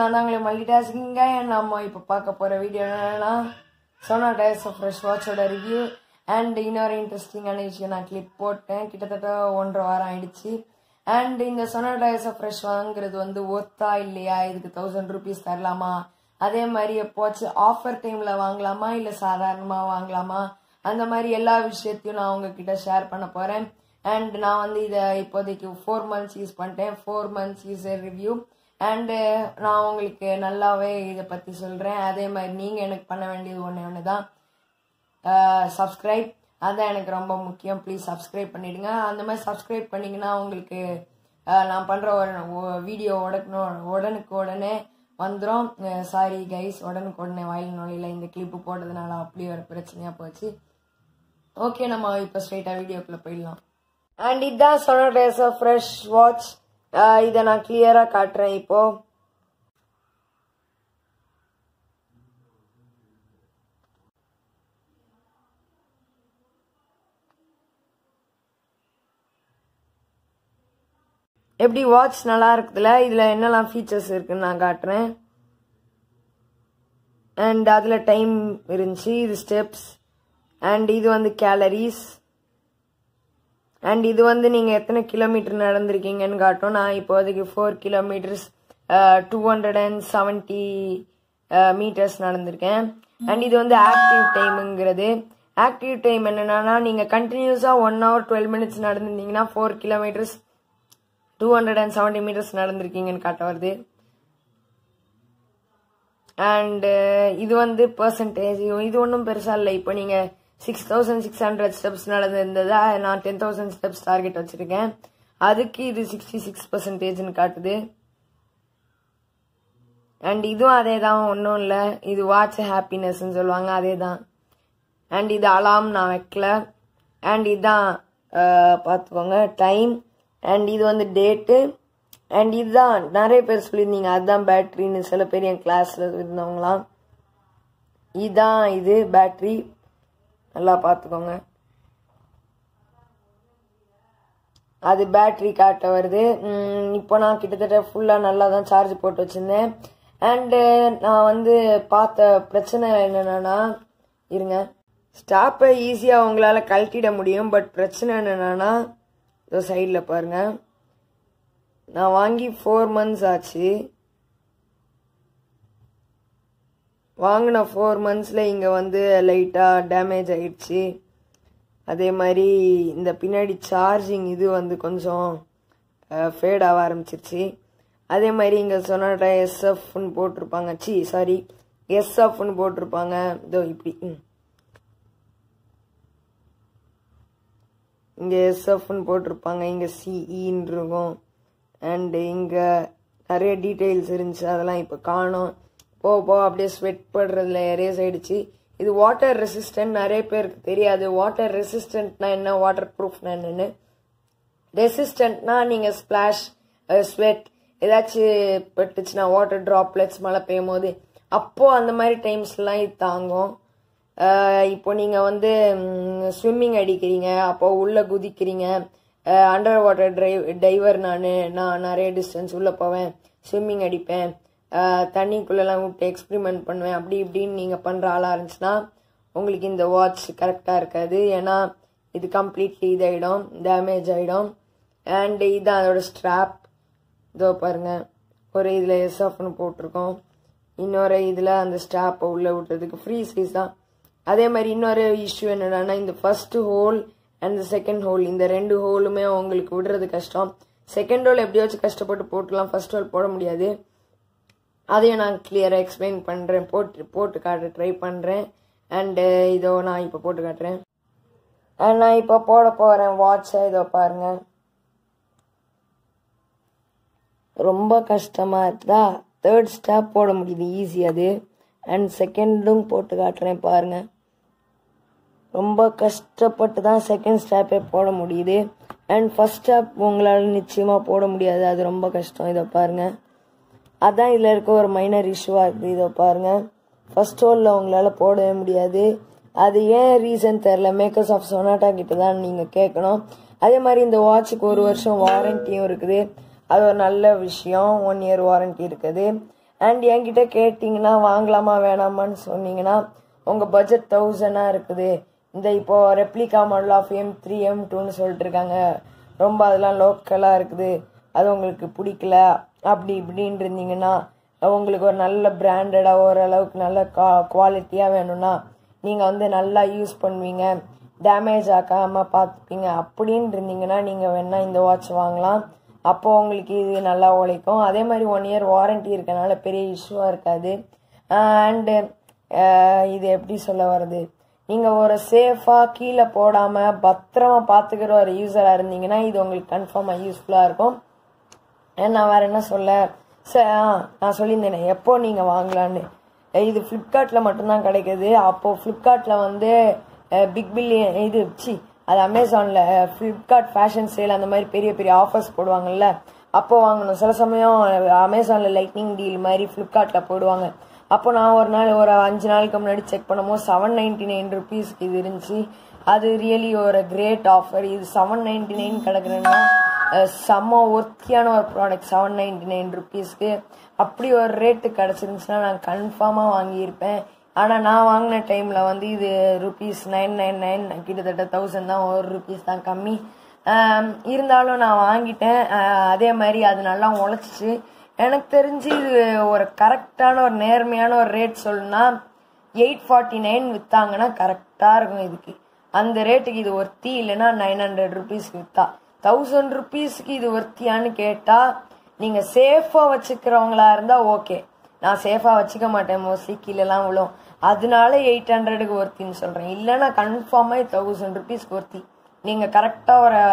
நான் தாங்களே மல்டி டாஸ்கிங்க நம்ம இப்போ பார்க்க போகிற வீடியோ என்னன்னா சோனா டயர்ஸ் ஆஃப் ஃப்ரெஷ் வாட்சோட ரிவ்யூ அண்ட் இன்னொரு இன்ட்ரெஸ்டிங்கான விஷயம் நான் கிளிப் போட்டேன் கிட்டத்தட்ட ஒன்றரை வாரம் ஆயிடுச்சு அண்ட் இந்த சோனா டயர்ஸ் ஆஃப் ஃப்ரெஷ் வாங்குறது வந்து ஒர்த்தா இல்லையா இதுக்கு தௌசண்ட் ருபீஸ் தரலாமா அதே மாதிரி எப்போச்சும் ஆஃபர் டைமில் வாங்கலாமா இல்லை சாதாரணமாக வாங்கலாமா அந்த மாதிரி எல்லா விஷயத்தையும் நான் உங்ககிட்ட ஷேர் பண்ண போகிறேன் அண்ட் நான் வந்து இதை இப்போதைக்கு ஃபோர் மந்த்ஸ் யூஸ் பண்ணிட்டேன் four months user review and நான் உங்களுக்கு நல்லாவே இதை பற்றி சொல்கிறேன் அதே மாதிரி நீங்கள் எனக்கு பண்ண வேண்டியது ஒன்று ஒன்று தான் சப்ஸ்கிரைப் அதான் எனக்கு ரொம்ப முக்கியம் ப்ளீஸ் சப்ஸ்கிரைப் பண்ணிடுங்க அந்த மாதிரி சப்ஸ்கிரைப் பண்ணிங்கன்னா உங்களுக்கு அஹ், நான் பண்ணுற ஒரு வீடியோ உடக்கணும் உடனுக்கு உடனே வந்துடும் சாரி கைஸ் உடனுக்கு உடனே வாயில் நுழையில இந்த கிளிப்பு போட்டதுனால அப்படி ஒரு பிரச்சனையாக போச்சு ஓகே நம்ம இப்போ ஸ்ட்ரைட்டாக வீடியோக்குள்ளே போயிடலாம் அண்ட் இதுதான் சொன்ன டேஸ் ஆஃப் ஃப்ரெஷ் வாட்ச் இதை நான் கிளியராக காட்டுறேன் இப்போ எப்படி வாட்ச் நல்லா இருக்குதுல இதில் என்னெல்லாம் ஃபீச்சர்ஸ் இருக்குன்னு நான் காட்டுறேன் அண்ட் அதில் டைம் இருந்துச்சு இது ஸ்டெப்ஸ் அண்ட் இது வந்து கேலரிஸ் அண்ட் இது வந்து நீங்கள் எத்தனை கிலோமீட்டர் நடந்திருக்கீங்கன்னு காட்டும் நான் இப்போதைக்கு four kilometres two hundred and seventy metres நடந்திருக்கேன் அண்ட் இது வந்து ஆக்டிவ் டைமுங்கிறது ஆக்டிவ் டைம் என்னன்னா நீங்கள் கண்டினியூஸாக ஒன் ஹவர் டுவெல் மினிட்ஸ் நடந்திருந்தீங்கன்னா four kilometres two hundred and seventy metres நடந்திருக்கீங்கன்னு காட்ட வருது அண்டு இது வந்து பர்சன்டேஜ் இது ஒன்றும் பெருசாக இல்லை இப்போ நீங்கள் six thousand six hundred steps நடந்திருந்ததா நான் டென் தௌசண்ட் ஸ்டெப்ஸ் டார்கெட் வச்சுருக்கேன் அதுக்கு இது சிக்ஸ்டி சிக்ஸ் பர்சன்டேஜ்னு காட்டுது அண்ட் இதுவும் அதே தான் ஒன்றும் இல்லை இது வாட்ச் ஹாப்பினஸ்ன்னு சொல்லுவாங்க அதே தான் அண்ட் இது அலாம் நான் வைக்கல அண்ட் இதுதான் அஹ், பார்த்துக்கோங்க டைம் அண்ட் இது வந்து டேட்டு அண்ட் இதுதான் நிறைய பேர் சொல்லியிருந்தீங்க அதுதான் பேட்ரின்னு சில பேர் என் கிளாஸில் இருந்தவங்களாம் இதுதான் இது பேட்ரி நல்லா பார்த்துக்கோங்க அது பேட்ரி காட்ட வருது உம், இப்போ நான் கிட்டத்தட்ட ஃபுல்லாக நல்லா தான் சார்ஜ் போட்டு வச்சுருந்தேன் அண்டு நான் வந்து பார்த்த பிரச்சனை என்னென்னா இருங்க ஸ்டாப்பை ஈஸியாக உங்களால் கழட்டிட முடியும் பட் பிரச்சனை என்னென்னா இதோ சைடில் பாருங்க நான் வாங்கி ஃபோர் மந்த்ஸ் ஆச்சு வாங்கின ஃபோர் மந்த்ஸில் இங்கே வந்து லைட்டாக டேமேஜ் ஆயிடுச்சு அதே மாதிரி இந்த பின்னாடி சார்ஜிங் இது வந்து கொஞ்சம் ஃபேட் ஆக ஆரம்பிச்சிருச்சு அதே மாதிரி இங்கே சொன்னாட்டா எஸ்எஃப்னு போட்டிருப்பாங்க சி சாரி எஸ்எஃப்னு போட்டிருப்பாங்க இதோ இப்படி ம். இங்கே எஸ்எஃப்னு போட்டிருப்பாங்க இங்கே சிஇன்னு இருக்கும் அண்டு இங்கே நிறைய டீட்டெயில்ஸ் இருந்துச்சு அதெல்லாம் இப்போ காணோம் போக போக அப்படியே ஸ்வெட் படுறதுல எரேஸ் ஆயிடுச்சு இது வாட்டர் ரெசிஸ்டன்ட் நிறைய பேருக்கு தெரியாது வாட்டர் ரெசிஸ்டன்ட்னா என்ன வாட்டர் ப்ரூஃப்னா என்னன்னு ரெசிஸ்டன்ட்னா நீங்கள் ஸ்பிளாஷ் ஸ்வெட் ஏதாச்சும் பட்டுச்சுன்னா வாட்டர் ட்ராப்லெட்ஸ் மழை பெய்யும் போது அப்போ அந்த மாதிரி டைம்ஸ்லாம் இது தாங்கும் அஹ் இப்போ நீங்கள் வந்து ஸ்விம்மிங் அடிக்கிறீங்க அப்போ உள்ளே குதிக்கிறீங்க அண்டர் வாட்டர் ட்ரைவ் டைவர் நான் நான் நிறைய டிஸ்டன்ஸ் உள்ளே போவேன் ஸ்விம்மிங் அடிப்பேன் அஹ் தண்ணிக்குள்ளெல்லாம் விட்டு எக்ஸ்பிரிமெண்ட் பண்ணுவேன் அப்படி இப்படின்னு நீங்கள் பண்ணுற ஆளாக இருந்துச்சுன்னா உங்களுக்கு இந்த வாட்ச் கரெக்டாக இருக்காது ஏன்னா இது கம்ப்ளீட்லி இதாயிடும் டேமேஜ் ஆகிடும் அண்ட் இது அதோட ஸ்ட்ராப் இதோ பாருங்க ஒரு இதில் எஸ்எஃப்னு போட்டிருக்கோம் இன்னொரு இதில் அந்த ஸ்ட்ராப்பை உள்ளே விட்டதுக்கு ஃப்ரீ சைஸ் தான் அதே மாதிரி இன்னொரு இஷ்யூ என்னடான்னா இந்த first hole and second hole இந்த ரெண்டு ஹோலுமே உங்களுக்கு விடுறது கஷ்டம் செகண்ட் ஹோல் எப்படியாச்சும் கஷ்டப்பட்டு போட்டுலாம் ஃபர்ஸ்ட் ஹோல் போட முடியாது அதையும் நான் கிளியராக எக்ஸ்பிளைன் பண்ணுறேன் போட்டு போட்டு காட்ட ட்ரை பண்ணுறேன் அண்டு இதோ நான் இப்போ போட்டு காட்டுறேன் அண்ட் நான் இப்போ போட போகிறேன் வாட்சை இதோ பாருங்க ரொம்ப கஷ்டமாக இருக்குதா தேர்ட் ஸ்டாப் போட முடியுது ஈஸி அது அண்ட் செகண்டும் போட்டு காட்டுறேன் பாருங்க ரொம்ப கஷ்டப்பட்டு தான் செகண்ட் ஸ்டாப்பே போட முடியுது அண்ட் ஃபர்ஸ்ட் ஸ்டாப் உங்களால் நிச்சயமாக போட முடியாது அது ரொம்ப கஷ்டம் இதை பாருங்க அதான் இதில் இருக்க ஒரு மைனர் இஷ்யூவாக இருக்குது இதை பாருங்க ஃபர்ஸ்ட் ஹோலில் உங்களால் போடவே முடியாது அது ஏன் ரீசன் தெரில மேக்கர்ஸ் ஆஃப் சொனாட்டா கிட்ட தான் நீங்கள் கேட்கணும் அதே மாதிரி இந்த வாட்சுக்கு ஒரு வருஷம் வாரண்டியும் இருக்குது அது ஒரு நல்ல விஷயம் ஒன் இயர் வாரண்டி இருக்குது அண்ட் என்கிட்ட கேட்டிங்கன்னா வாங்கலாமா வேணாமான்னு சொன்னீங்கன்னா உங்கள் பட்ஜெட் தௌசண்டாக இருக்குது இந்த இப்போ replica model of M three M டூன்னு சொல்லிட்டு இருக்காங்க ரொம்ப அதெல்லாம் லோக்கலாக இருக்குது அது உங்களுக்கு பிடிக்கல அப்படி இப்படின்னு இருந்தீங்கன்னா உங்களுக்கு ஒரு நல்ல பிராண்டடாக ஓரளவுக்கு நல்ல கா குவாலிட்டியாக வேணும்னா நீங்கள் வந்து நல்லா யூஸ் பண்ணுவீங்க டேமேஜ் ஆக்காமல் பார்த்துப்பீங்க அப்படின்னு இருந்தீங்கன்னா நீங்கள் வேணால் இந்த வாட்ச் வாங்கலாம் அப்போ உங்களுக்கு இது நல்லா உழைக்கும் அதே மாதிரி ஒன் இயர் வாரண்டி இருக்கனால பெரிய இஷ்யூவாக இருக்காது அண்டு இது எப்படி சொல்ல வருது நீங்கள் ஒரு சேஃபாக கீழே போடாமல் பத்திரமா பார்த்துக்கிற ஒரு யூஸராக இருந்தீங்கன்னா இது உங்களுக்கு கன்ஃபார்மாக யூஸ்ஃபுல்லாக இருக்கும் நான் வேற என்ன சொல்ல ச ஆ நான் சொல்லியிருந்தேனே எப்போ நீங்கள் வாங்கலான்னு இது ஃப்ளிப்கார்ட்டில் மட்டும்தான் கிடைக்குது அப்போது ஃப்ளிப்கார்ட்டில் வந்து பிக் பில்லியன் இது சி அது அமேசானில் ஃப்ளிப்கார்ட் ஃபேஷன் சேல் அந்த மாதிரி பெரிய பெரிய ஆஃபர்ஸ் போடுவாங்கல்ல அப்போ வாங்கணும் சில சமயம் அமேசானில் லைட்னிங் டீல் மாதிரி ஃப்ளிப்கார்ட்டில் போடுவாங்க அப்போ நான் ஒரு நாள் ஒரு அஞ்சு நாளுக்கு முன்னாடி செக் பண்ணும்போது செவன் நைன்டி நைன் ருபீஸ்க்கு இது இருந்துச்சு அது ரியலி ஒரு கிரேட் ஆஃபர் இது செவன் நைன்டி நைன் கிடக்குறேன்னா செம்ம ஒர்த்தியான ஒரு ப்ராடக்ட் செவன் நைன்டி நைன் ருபீஸ்க்கு அப்படி ஒரு ரேட்டு கிடச்சிருந்துச்சுன்னா நான் கன்ஃபார்மாக வாங்கியிருப்பேன் ஆனால் நான் வாங்கின டைமில் வந்து இது ருபீஸ் நைன் நைன் நைன் கிட்டத்தட்ட தௌசண்ட் தான் ஒரு ருபீஸ் தான் கம்மி இருந்தாலும் நான் வாங்கிட்டேன் அதே மாதிரி அது நல்லா உழைச்சிச்சு எனக்கு தெரிஞ்சு இது ஒரு கரெக்டான ஒரு நேர்மையான ஒரு ரேட் சொல்லணும்னா எயிட் ஃபார்ட்டி நைன் விற்றாங்கன்னா கரெக்டாக இருக்கும் இதுக்கு அந்த ரேட்டுக்கு இது ஒர்த்தி இல்லைன்னா நைன் ஹண்ட்ரட் ருபீஸ்க்கு விற்றா தௌசண்ட் ருபீஸ்க்கு இது ஒர்த்தியான்னு கேட்டால் நீங்கள் சேஃபாக வச்சுக்கிறவங்களா இருந்தால் ஓகே நான் சேஃபாக வச்சுக்க மாட்டேன் மோஸ்ட்லி கீழெல்லாம் விழும் அதனால எயிட் ஹண்ட்ரடுக்கு ஒர்த்தின்னு சொல்கிறேன் இல்லைன்னா கன்ஃபார்மாக தௌசண்ட் ருபீஸ்க்கு ஒர்த்தி நீங்கள் கரெக்டாக ஒரு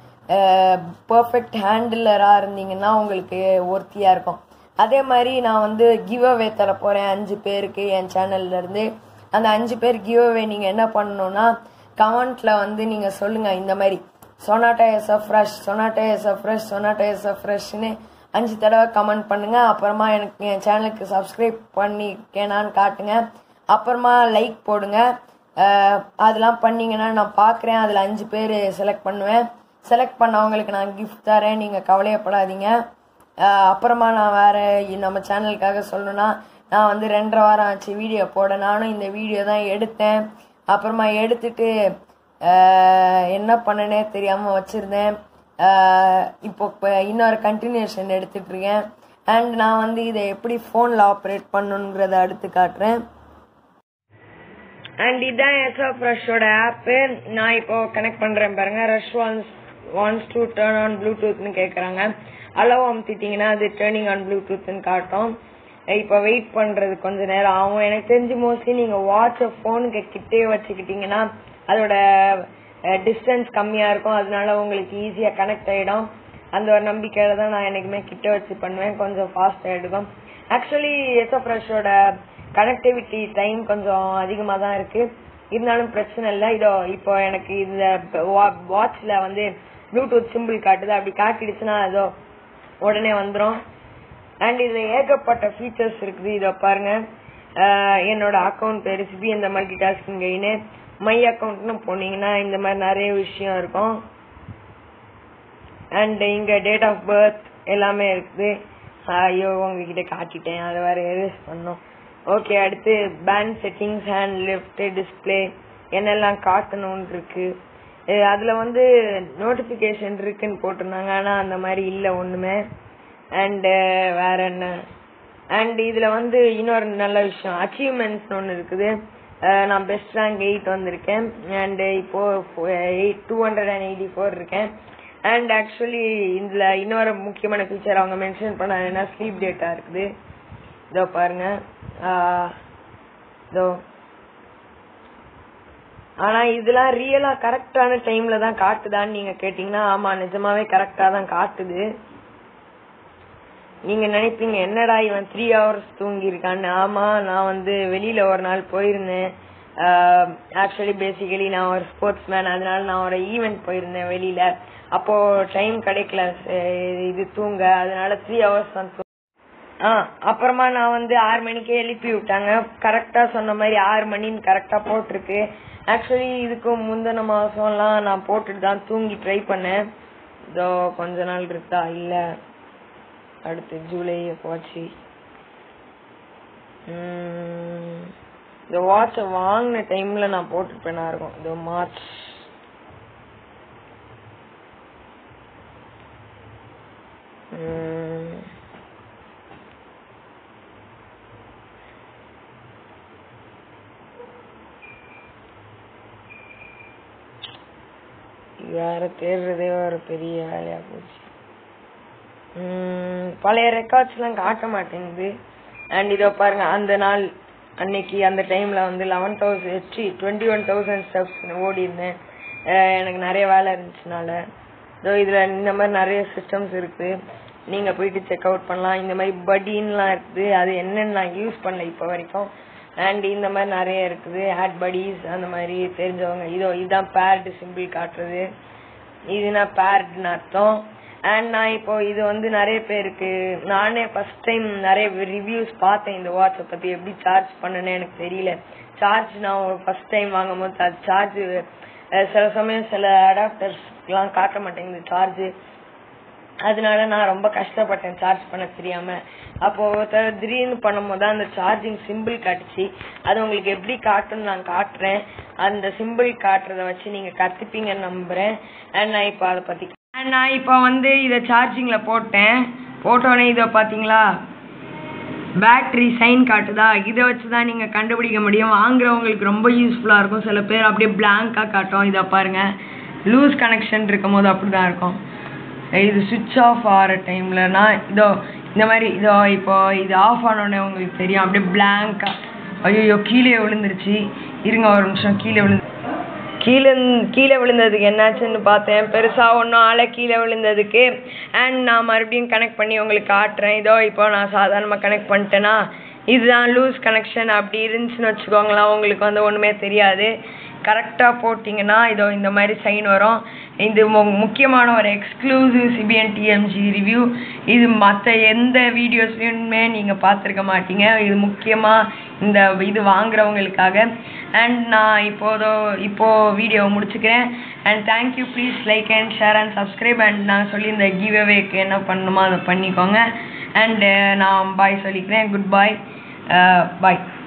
பர்ஃபெக்ட் ஹேண்டிலராக இருந்தீங்கன்னா உங்களுக்கு ஒர்த்தியாக இருக்கும் அதே மாதிரி நான் வந்து கிவ் அவே தர போகிறேன் அஞ்சு பேருக்கு என் சேனல்லேருந்து அந்த அஞ்சு பேர் கிவ் அவே நீங்கள் என்ன பண்ணணும்னா கமெண்ட்டில் வந்து நீங்கள் சொல்லுங்கள் இந்த மாதிரி Sonata S fresh Sonata S fresh Sonata S ஃப்ரெஷ்னு அஞ்சு தடவை கமெண்ட் பண்ணுங்க அப்புறமா எனக்கு என் சேனலுக்கு சப்ஸ்கிரைப் பண்ணிக்கேனான்னு காட்டுங்க அப்புறமா லைக் போடுங்க அதெல்லாம் பண்ணீங்கன்னா நான் பார்க்குறேன் அதில் அஞ்சு பேர் செலக்ட் பண்ணுவேன் செலக்ட் பண்ணவங்களுக்கு நான் கிஃப்ட் தரேன் நீங்கள் கவலையப்படாதீங்க அப்புறமா நான் வேறு நம்ம சேனலுக்காக சொல்லணும்னா நான் வந்து ரெண்டரை வாரம் ஆச்சு வீடியோ போட நானும் இந்த வீடியோ தான் எடுத்தேன் அப்புறமா எடுத்துட்டு என்ன பண்ணனே தெரியாமல் வச்சுருந்தேன் இப்போ இன்னொரு கண்டினியூஷன் எடுத்துட்டு இருக்கேன் அண்ட் நான் வந்து இதை எப்படி ஃபோனில் ஆப்ரேட் பண்ணுங்கிறத அடுத்து காட்டுறேன் அண்ட் இதுதான் எஸ்ஓ ஃப்ரெஷோட ஆப்பு நான் இப்போ கனெக்ட் பண்ணுறேன் பாருங்க ரஷ் வான்ஸ் வான்ஸ் டு டேர்ன் ஆன் ப்ளூடூத்னு கேட்குறாங்க அளவு அமுத்திட்டிங்கன்னா அது டேர்னிங் ஆன் ப்ளூடூத்னு காட்டும் இப்போ வெயிட் பண்ணுறது கொஞ்ச நேரம் ஆகும் எனக்கு தெரிஞ்சு மோஸ்ட்லி நீங்கள் வாட்சை ஃபோனுக்கு கிட்டே வச்சுக்கிட்டிங்கன்னா அதோட டிஸ்டன்ஸ் கம்மியாக இருக்கும் அதனால உங்களுக்கு ஈஸியாக கனெக்ட் ஆகிடும் அந்த ஒரு நம்பிக்கையில தான் நான் எனக்குமே கிட்ட வச்சு பண்ணுவேன் கொஞ்சம் ஃபாஸ்ட்டாக எடுக்கும் ஆக்சுவலி எஸ்ஓ ஃப்ரெஷோட கனெக்டிவிட்டி டைம் கொஞ்சம் அதிகமாக தான் இருக்கு இருந்தாலும் பிரச்சனை இல்லை இதோ இப்போ எனக்கு இந்த வாட்ச்ல வந்து ப்ளூடூத் சிம்பிள் காட்டுது அப்படி காட்டிடுச்சுன்னா அதோ உடனே வந்துடும் அண்ட் இதுல ஏகப்பட்ட ஃபீச்சர்ஸ் இருக்குது இதை பாருங்க என்னோட அக்கௌண்ட் பேரு சிபி இந்த மல்டி டாஸ்கிங் கைன்னு மை அக்கௌண்ட்னு போனீங்கன்னா இந்த மாதிரி நிறைய விஷயம் இருக்கும் அண்ட் இங்க டேட் ஆஃப் பர்த் எல்லாமே இருக்குது ஐயோ உங்ககிட்ட காட்டிட்டேன் அதை வேற எரேஸ் பண்ணோம் ஓகே அடுத்து band settings hand left display என்னெல்லாம் காட்டணும்னு இருக்கு அதுல வந்து நோட்டிபிகேஷன் இருக்குன்னு போட்டிருந்தாங்க ஆனா அந்த மாதிரி இல்ல ஒண்ணுமே அண்ட் வேற என்ன அண்ட் இதுல வந்து இன்னொரு நல்ல விஷயம் அச்சீவ்மெண்ட்ஸ் ஒன்று இருக்குது நான் பெஸ்ட் ரேங்க் எயிட் வந்திருக்கேன் அண்ட் இப்போ eight two hundred and eighty four இருக்கேன் அண்ட் ஆக்சுவலி இதுல இன்னொரு முக்கியமான ஃபீச்சர் அவங்க மென்ஷன் பண்ணாங்கன்னா ஸ்லீப் டேட்டா இருக்குது இதோ பாருங்க இதோ ஆனா இதெல்லாம் ரியலா கரெக்டான டைம்ல தான் காட்டுதான்னு நீங்க கேட்டீங்கன்னா ஆமா நிஜமாவே கரெக்டா தான் காட்டுது நீங்க நினைப்பீங்க என்னடா இவன் த்ரீ ஹவர்ஸ் தூங்கி இருக்கான்னு ஆமா நான் வந்து வெளியில ஒரு நாள் போயிருந்தேன் ஆக்சுவலி பேசிக்கலி நான் ஒரு ஸ்போர்ட்ஸ் மேன் அதனால நான் ஒரு ஈவெண்ட் போயிருந்தேன் வெளியில அப்போ டைம் கிடைக்கல இது தூங்க அதனால த்ரீ ஹவர்ஸ் தான் ஆ அப்புறமா நான் வந்து ஆறு மணிக்கே எழுப்பி விட்டாங்க கரெக்டா சொன்ன மாதிரி ஆறு மணின்னு கரெக்டா போட்டிருக்கு ஆக்சுவலி இதுக்கு முந்தின மாசம்லாம் நான் போட்டுட்டு தான் தூங்கி ட்ரை பண்ணேன் இதோ கொஞ்ச நாள் இருக்கா இல்ல அடுத்து ஜூலை போச்சு உம், இந்த வாட்சை வாங்கின டைம்ல நான் போட்டிருப்பேனா இருக்கும் இந்த மார்ச் உம், வேற தேடுறதே ஒரு பெரிய வேலையா போச்சு உம், பழைய ரெக்கார்ட்ஸ் எல்லாம் காட்ட மாட்டேங்குது அண்ட் இதோ பாருங்க அந்த நாள் அன்னைக்கு அந்த டைம்ல வந்து eleven thousand twenty one thousand steps ஓடி இருந்தேன் அஹ் எனக்கு நிறைய வேலை இருந்துச்சுனால இதோ இதுல இந்த மாதிரி நிறைய சிஸ்டம்ஸ் இருக்கு நீங்க போயிட்டு செக் அவுட் பண்ணலாம் இந்த மாதிரி பட்டின்லாம் இருக்குது அது என்னன்னு நான் யூஸ் பண்ணல இப்போ வரைக்கும் அண்ட் இந்த மாதிரி நிறைய இருக்குது ஆட் buddies அந்த மாதிரி தெரிஞ்சவங்க இதோ இதுதான் பேர்டு சிம்பிள் காட்டுறது இதுனா பேர்டுன்னு அர்த்தம் அண்ட் நான் இப்போ இது வந்து நிறைய பேருக்கு நானே ஃபர்ஸ்ட் டைம் நிறைய ரிவ்யூஸ் பார்த்தேன் இந்த வாட்சை பத்தி எப்படி சார்ஜ் பண்ணனே எனக்கு தெரியல சார்ஜ் நான் ஃபர்ஸ்ட் டைம் வாங்கும் போது அது சார்ஜ் சில சமயம் சில அடாப்டர்ஸ்லாம் காட்ட மாட்டேங்குது சார்ஜ் அதனால நான் ரொம்ப கஷ்டப்பட்டேன் சார்ஜ் பண்ண தெரியாம அப்போ ஒருத்தர் திடீர்னு பண்ணும்போது அந்த சார்ஜிங் சிம்பிள் காட்டுச்சு அது உங்களுக்கு எப்படி காட்டுன்னு நான் காட்டுறேன் அந்த சிம்பிள் காட்டுறத வச்சு நீங்க கத்துப்பீங்கன்னு நம்புறேன் அண்ட் நான் இப்போ அதை பத்தி and நான் இப்போ வந்து இதை சார்ஜிங்ல போட்டேன் போட்டோடனே இதை பாத்தீங்களா பேட்டரி சைன் காட்டுதா இதை வச்சு தான் நீங்கள் கண்டுபிடிக்க முடியும் வாங்குறவங்களுக்கு ரொம்ப யூஸ்ஃபுல்லாக இருக்கும் சில பேர் அப்படியே பிளாங்காக காட்டும் இதை பாருங்க லூஸ் கனெக்ஷன் இருக்கும் போது அப்படி தான் இருக்கும் இது சுவிட்ச் ஆஃப் ஆகிற டைம்லனா இதோ இந்த மாதிரி இதோ இப்போ இது ஆஃப் ஆனோடனே உங்களுக்கு தெரியும் அப்படியே பிளாங்காக ஐயோ கீழே விழுந்துருச்சு இருங்க ஒரு நிமிஷம் கீழே விழுந்து கீழே கீழே விழுந்ததுக்கு என்னாச்சுன்னு பார்த்தேன் பெருசாக ஒன்றும் ஆளை கீழே விழுந்ததுக்கு அண்ட் நான் மறுபடியும் கனெக்ட் பண்ணி உங்களுக்கு காட்டுறேன் இதோ இப்போ நான் சாதாரணமாக கனெக்ட் பண்ணிட்டேன்னா இதுதான் லூஸ் கனெக்ஷன் அப்படி இருந்துச்சுன்னு வச்சுக்கோங்களேன் உங்களுக்கு வந்து ஒன்றுமே தெரியாது கரெக்டாக போட்டிங்கன்னா இதோ இந்த மாதிரி சைன் வரும் இது மு- முக்கியமான ஒரு எக்ஸ்க்ளூசிவ் சிபிஎன் டிஎம்ஜி ரிவ்யூ இது மற்ற எந்த வீடியோஸ்லையுமே நீங்கள் பார்த்துருக்க மாட்டீங்க இது முக்கியமாக இந்த இது வாங்குறவங்களுக்காக அண்ட் நான் இப்போதோ இப்போ வீடியோ முடிச்சுக்கிறேன் and thank you please like and share and subscribe and நான் சொல்லி இந்த கிவ் அவேக்கு என்ன பண்ணணுமோ அதை பண்ணிக்கோங்க அண்ட் நான் பாய் சொல்லிக்கிறேன் குட் பாய் பாய்